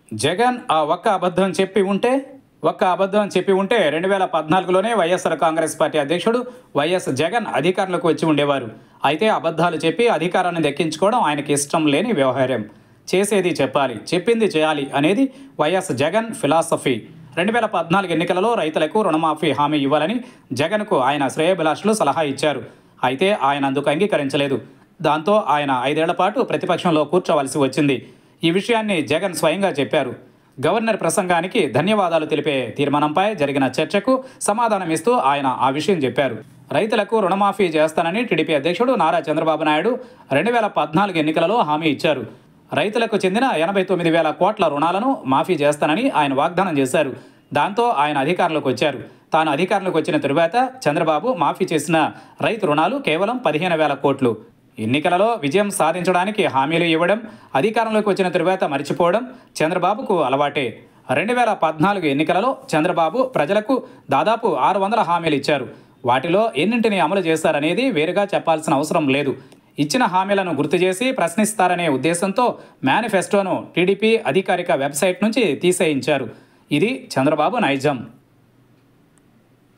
జగన్ ఆ ఒక్క అబద్ధం చెప్పి ఉంటే ఒక్క అబద్ధం చెప్పి ఉంటే రెండు వేల పద్నాలుగులోనే వైఎస్ఆర్ కాంగ్రెస్ పార్టీ అధ్యక్షుడు వైఎస్ జగన్ అధికారంలోకి వచ్చి ఉండేవారు అయితే అబద్ధాలు చెప్పి అధికారాన్ని దక్కించుకోవడం ఆయనకి ఇష్టం లేని వ్యవహారం చేసేది చెప్పాలి చెప్పింది చేయాలి అనేది వైఎస్ జగన్ ఫిలాసఫీ రెండు వేల పద్నాలుగు ఎన్నికలలో రైతులకు రుణమాఫీ హామీ ఇవ్వాలని జగన్కు ఆయన శ్రేయభిలాషులు సలహా ఇచ్చారు అయితే ఆయన అందుకు అంగీకరించలేదు దాంతో ఆయన ఐదేళ్ల పాటు ప్రతిపక్షంలో కూర్చోవలసి వచ్చింది ఈ విషయాన్ని జగన్ స్వయంగా చెప్పారు గవర్నర్ ప్రసంగానికి ధన్యవాదాలు తెలిపే తీర్మానంపై జరిగిన చర్చకు సమాధానమిస్తూ ఆయన ఆ విషయం చెప్పారు రైతులకు రుణమాఫీ చేస్తానని టీడీపీ అధ్యక్షుడు నారా చంద్రబాబు నాయుడు రెండు వేల పద్నాలుగు ఎన్నికలలో హామీ ఇచ్చారు రైతులకు చెందిన ఎనభై తొమ్మిది వేల కోట్ల రుణాలను మాఫీ చేస్తానని ఆయన వాగ్దానం చేశారు దాంతో ఆయన అధికారంలోకి వచ్చారు తాను అధికారంలోకి వచ్చిన తరువాత చంద్రబాబు మాఫీ చేసిన రైతు రుణాలు కేవలం పదిహేను వేల కోట్లు ఎన్నికలలో విజయం సాధించడానికి హామీలు ఇవ్వడం అధికారంలోకి వచ్చిన తరువాత మర్చిపోవడం చంద్రబాబుకు అలవాటే రెండు వేల పద్నాలుగు ఎన్నికలలో చంద్రబాబు ప్రజలకు దాదాపు ఆరు వందల హామీలు ఇచ్చారు వాటిలో ఎన్నింటిని అమలు చేశారనేది వేరుగా చెప్పాల్సిన అవసరం లేదు ఇచ్చిన హామీలను గుర్తు చేసి ప్రశ్నిస్తారనే ఉద్దేశంతో మేనిఫెస్టోను టీడీపీ అధికారిక వెబ్సైట్ నుంచి తీసేయించారు ఇది చంద్రబాబు నైజం